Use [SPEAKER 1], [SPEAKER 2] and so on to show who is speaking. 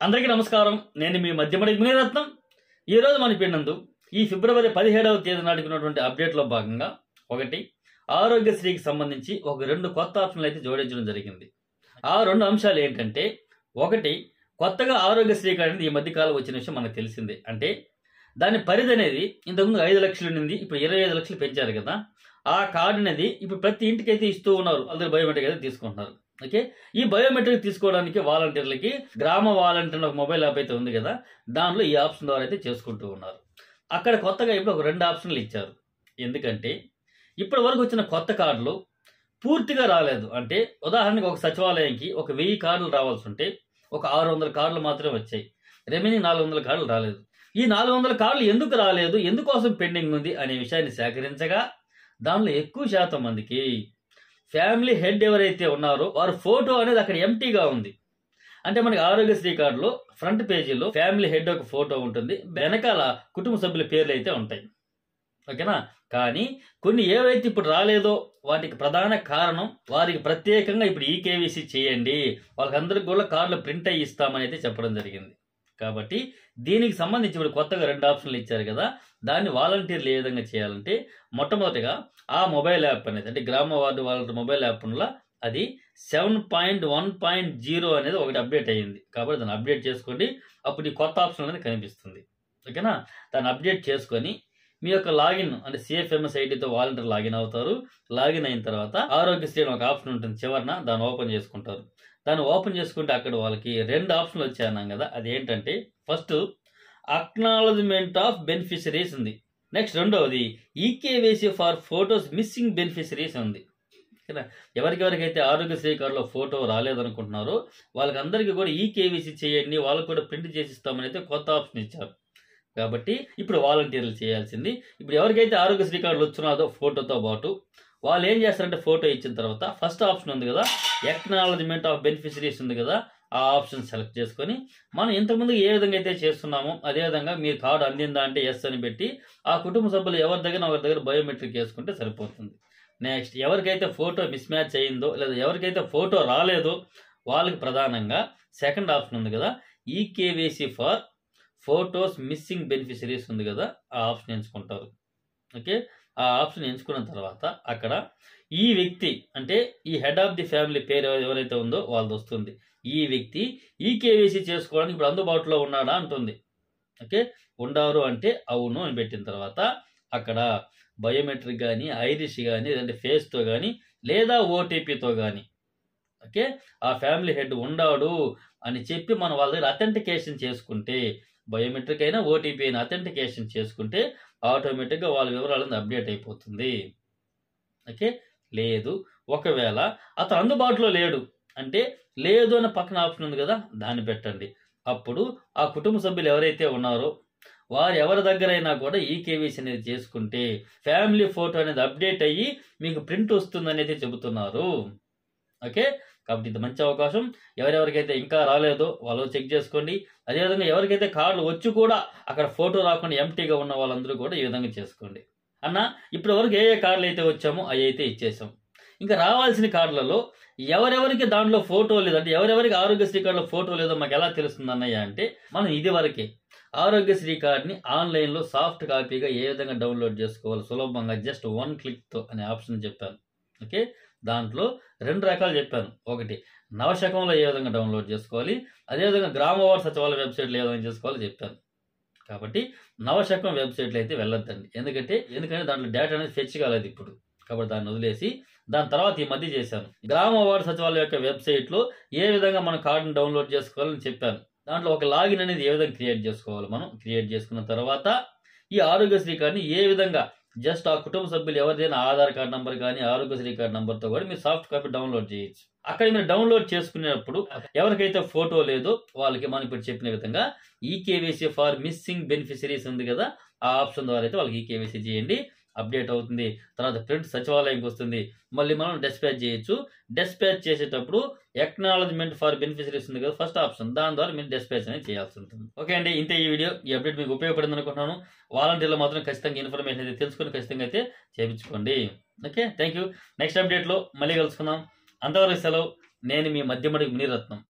[SPEAKER 1] అందరికీ నమస్కారం నేను మీ మధ్యమడి మునిరత్నం ఈ రోజు మన పిండందు ఈ ఫిబ్రవరి పదిహేడవ తేదీ నాటికి ఉన్నటువంటి అప్డేట్లో భాగంగా ఒకటి ఆరోగ్యశ్రీకి సంబంధించి ఒక రెండు కొత్త ఆప్షన్లు అయితే జోడించడం జరిగింది ఆ రెండు అంశాలు ఏంటంటే ఒకటి కొత్తగా ఆరోగ్యశ్రీ కార్డు అనేది ఈ మధ్యకాలం వచ్చిన విషయం మనకు తెలిసిందే అంటే దాని పరిధి అనేది ఇంతకుముందు ఐదు లక్షలు ఉండింది ఇప్పుడు ఇరవై ఐదు లక్షలు పెంచారు కదా ఆ కార్డు అనేది ఇప్పుడు ప్రతి ఇంటికి అయితే ఇస్తూ ఉన్నారు అందరు బయోమెట్రిక్ అయితే తీసుకుంటున్నారు ఓకే ఈ బయోమెట్రిక్ తీసుకోవడానికి వాలంటీర్లకి గ్రామ వాలంటీర్ ఒక మొబైల్ యాప్ అయితే ఉంది కదా దానిలో ఈ ఆప్షన్ ద్వారా అయితే చేసుకుంటూ ఉన్నారు అక్కడ కొత్తగా ఇప్పుడు ఒక రెండు ఆప్షన్లు ఇచ్చారు ఎందుకంటే ఇప్పటి వరకు వచ్చిన కొత్త కార్డులు పూర్తిగా రాలేదు అంటే ఉదాహరణకి ఒక సచివాలయంకి ఒక వెయ్యి కార్డులు రావాల్సి ఉంటే ఒక ఆరు వందల కార్డులు మాత్రమే వచ్చాయి రెమెనింగ్ నాలుగు వందల కార్డులు రాలేదు ఈ నాలుగు వందల కార్డులు ఎందుకు రాలేదు ఎందుకోసం పెండింగ్ ఉంది అనే విషయాన్ని సేకరించగా దానిలో ఎక్కువ శాతం మందికి ఫ్యామిలీ హెడ్ ఎవరైతే ఉన్నారో వారి ఫోటో అనేది అక్కడ ఎంటీగా ఉంది అంటే మనకి ఆరోగ్యశ్రీ కార్డులో ఫ్రంట్ పేజీలో ఫ్యామిలీ హెడ్ ఒక ఫోటో ఉంటుంది వెనకాల కుటుంబ సభ్యుల పేర్లు అయితే ఉంటాయి ఓకేనా కానీ కొన్ని ఏవైతే ఇప్పుడు రాలేదో వాటికి ప్రధాన కారణం వారికి ప్రత్యేకంగా ఇప్పుడు ఈ కేవీసీ చేయండి వాళ్ళకందరికి కూడా కార్డులు ప్రింట్ అయ్యి ఇస్తామని అయితే చెప్పడం జరిగింది కాబట్టి దీనికి సంబంధించి ఇప్పుడు కొత్తగా రెండు ఆప్షన్లు ఇచ్చారు కదా దాన్ని వాలంటీర్లు ఏ విధంగా చేయాలంటే మొట్టమొదటిగా ఆ మొబైల్ యాప్ అనేది అంటే గ్రామ వార్డు వాళ్ళ మొబైల్ యాప్లో అది seven point one point zero అనేది ఒకటి అప్డేట్ అయ్యింది కాబట్టి దాన్ని అప్డేట్ చేసుకోండి అప్పుడు ఈ కొత్త ఆప్షన్ అనేది కనిపిస్తుంది ఓకేనా దాన్ని అప్డేట్ చేసుకొని మీ యొక్క లాగిన్ అంటే సిఎఫ్ఎంఎస్ ఐడితో వాలంటీర్ లాగిన్ అవుతారు లాగిన్ అయిన తర్వాత ఆరోగ్యశ్రీ అని ఒక ఆప్షన్ ఉంటుంది చివరన దాన్ని ఓపెన్ చేసుకుంటారు దాన్ని ఓపెన్ చేసుకుంటే అక్కడ వాళ్ళకి రెండు ఆప్షన్లు వచ్చాయన్నాం కదా అది ఏంటంటే ఫస్ట్ అక్నాలజ్మెంట్ ఆఫ్ బెనిఫిషరీస్ ఉంది నెక్స్ట్ రెండవది eKYC for photos missing beneficiaries ఉంది ఓకేనా ఎవరికెవరికైతే ఆరోగ్యశ్రీ కార్డులో ఫోటో రాలేదనుకుంటున్నారో వాళ్ళకందరికీ కూడా ఈ కేవీసీ చేయండి వాళ్ళకు కూడా ప్రింట్ చేసి ఇస్తామని అయితే కొత్త ఆప్షన్ ఇచ్చారు కాబట్టి ఇప్పుడు వాలంటీర్లు చేయాల్సింది ఇప్పుడు ఎవరికైతే ఆరోగ్యశ్రీ కార్డులు వచ్చినాదో ఫోటోతో పాటు వాళ్ళు ఏం చేస్తారంటే ఫోటో ఇచ్చిన తర్వాత ఫస్ట్ ఆప్షన్ ఉంది కదా ఎక్నాలజ్మెంట్ ఆఫ్ బెనిఫిషరీస్ ఉంది కదా ఆ ఆప్షన్ సెలెక్ట్ చేసుకొని మనం ఇంతకుముందు ఏ విధంగా అయితే చేస్తున్నామో అదే విధంగా మీరు కార్డు అందిందా అంటే ఎస్ అని పెట్టి ఆ కుటుంబ సభ్యులు ఎవరి దగ్గర ఒకరి దగ్గర బయోమెట్రిక్ వేసుకుంటే సరిపోతుంది నెక్స్ట్ ఎవరికైతే ఫోటో మిస్ మ్యాచ్ అయ్యిందో లేదా ఎవరికైతే ఫోటో రాలేదో వాళ్ళకి ప్రధానంగా సెకండ్ ఆప్షన్ ఉంది కదా eKYC for photos missing beneficiaries ఉంది కదా ఆ ఆప్షన్ ఎంచుకుంటారు ఓకే ఆ ఆప్షన్ ఎంచుకున్న తర్వాత అక్కడ ఈ వ్యక్తి అంటే ఈ హెడ్ ఆఫ్ ది ఫ్యామిలీ పేరు ఎవరైతే ఉందో వాళ్ళది వస్తుంది ఈ వ్యక్తి ఈ కేవీసీ చేసుకోవడానికి ఇప్పుడు అందుబాటులో ఉన్నాడా అంటుంది ఓకే ఉండారు అంటే అవును అని పెట్టిన తర్వాత అక్కడ బయోమెట్రిక్ కానీ ఐరిష్ కానీ లేదంటే ఫేస్తో కానీ లేదా ఓటీపీతో కానీ ఓకే ఆ ఫ్యామిలీ హెడ్ ఉండాడు అని చెప్పి మనం వాళ్ళ దగ్గర అథెంటికేషన్ చేసుకుంటే బయోమెట్రిక్ అయినా ఓటీపీ అయినా అథెంటికేషన్ చేసుకుంటే ఆటోమేటిక్గా వాళ్ళ వివరాలను అప్డేట్ అయిపోతుంది ఓకే లేదు ఒకవేళ అతను అందుబాటులో లేడు అంటే లేదు అనే పక్కన ఆప్షన్ ఉంది కదా దాన్ని పెట్టండి అప్పుడు ఆ కుటుంబ సభ్యులు ఎవరైతే ఉన్నారో వారు ఎవరి దగ్గరైనా కూడా ఈ కేవీసీ అనేది చేసుకుంటే ఫ్యామిలీ ఫోటో అనేది అప్డేట్ అయ్యి మీకు ప్రింట్ వస్తుందని అయితే చెబుతున్నారు ఓకే కాబట్టి ఇది మంచి అవకాశం ఎవరెవరికైతే ఇంకా రాలేదో వాళ్ళు చెక్ చేసుకోండి అదేవిధంగా ఎవరికైతే కార్డులు వచ్చి కూడా అక్కడ ఫోటో రాకుండా ఎంటీగా ఉన్న వాళ్ళందరూ కూడా ఈ విధంగా చేసుకోండి అన్న ఇప్పటి వరకు ఏ ఏ కార్డులు అయితే వచ్చామో అవి అయితే ఇచ్చేసాం ఇంకా రావాల్సిన కార్డులలో ఎవరెవరికి దాంట్లో ఫోటో లేదంటే ఎవరెవరికి ఆరోగ్యశ్రీ కార్డులో ఫోటో లేదో మాకు ఎలా తెలుస్తుంది అన్నయ్య అంటే మనం ఇది వరకే ఆరోగ్యశ్రీ కార్డ్ని ఆన్లైన్లో సాఫ్ట్ కాపీగా ఏ విధంగా డౌన్లోడ్ చేసుకోవాలి సులభంగా జస్ట్ వన్ క్లిక్తో అనే ఆప్షన్ చెప్పాను ఓకే దాంట్లో రెండు రకాలు చెప్పాను ఒకటి నవశకంలో ఏ విధంగా డౌన్లోడ్ చేసుకోవాలి అదేవిధంగా గ్రామవారి సచివాలయ వెబ్సైట్లో ఏ విధంగా చేసుకోవాలో చెప్పాను కాబట్టి నవశకం వెబ్సైట్లో అయితే వెళ్ళొద్దండి ఎందుకంటే ఎందుకంటే దాంట్లో డేటా అనేది ఫెచ్ కాలేదు ఇప్పుడు కాబట్టి దాన్ని వదిలేసి దాని తర్వాత ఈ మధ్య చేశాను గ్రామ వార్డు సచివాలయం యొక్క వెబ్సైట్లో ఏ విధంగా మన కార్డును డౌన్లోడ్ చేసుకోవాలని చెప్పాను దాంట్లో ఒక లాగిన్ అనేది ఏ విధంగా క్రియేట్ చేసుకోవాలి మనం క్రియేట్ చేసుకున్న తర్వాత ఈ ఆరోగ్యశ్రీ కార్డుని ఏ విధంగా జస్ట్ ఆ కుటుంబ సభ్యులు ఎవరిదైనా ఆధార్ కార్డ్ నంబర్ కానీ ఆరోగ్యశ్రీ కార్డ్ నంబర్తో కూడా మీరు సాఫ్ట్ కాపీ డౌన్లోడ్ చేయొచ్చు అక్కడ మీరు డౌన్లోడ్ చేసుకునేటప్పుడు ఎవరికైతే ఫోటో లేదో వాళ్ళకి మనం ఇప్పుడు చెప్పిన విధంగా ఈకేవీసీ ఫార్ మిస్సింగ్ బెనిఫిషరీస్ ఉంది కదా ఆ ఆప్షన్ ద్వారా అయితే వాళ్ళకి ఈకేవీసీ చేయండి అప్డేట్ అవుతుంది తర్వాత ప్రింట్ సచివాలయంకి వస్తుంది మళ్ళీ మనం డిస్పాచ్ చేయొచ్చు డిస్పాచ్ చేసేటప్పుడు ఎక్నాలజ్మెంట్ ఫర్ బెనిఫిషరీస్ ఉంది కదా ఫస్ట్ ఆప్షన్ దాని ద్వారా మీరు డిస్పాచ్ అనేది చేయాల్సి ఉంటుంది ఓకే అండి ఇంతే ఈ వీడియో ఈ అప్డేట్ మీకు ఉపయోగపడింది అనుకుంటున్నాను వాలంటీర్లు మాత్రం ఖచ్చితంగా ఇన్ఫర్మేషన్ అయితే తెలుసుకొని ఖచ్చితంగా అయితే చేయించుకోండి ఓకే థ్యాంక్ యూ నెక్స్ట్ అప్డేట్లో మళ్ళీ కలుసుకుందాం అంతవరకు సెలవు నేను మీ మధ్యమడి మునిరత్నం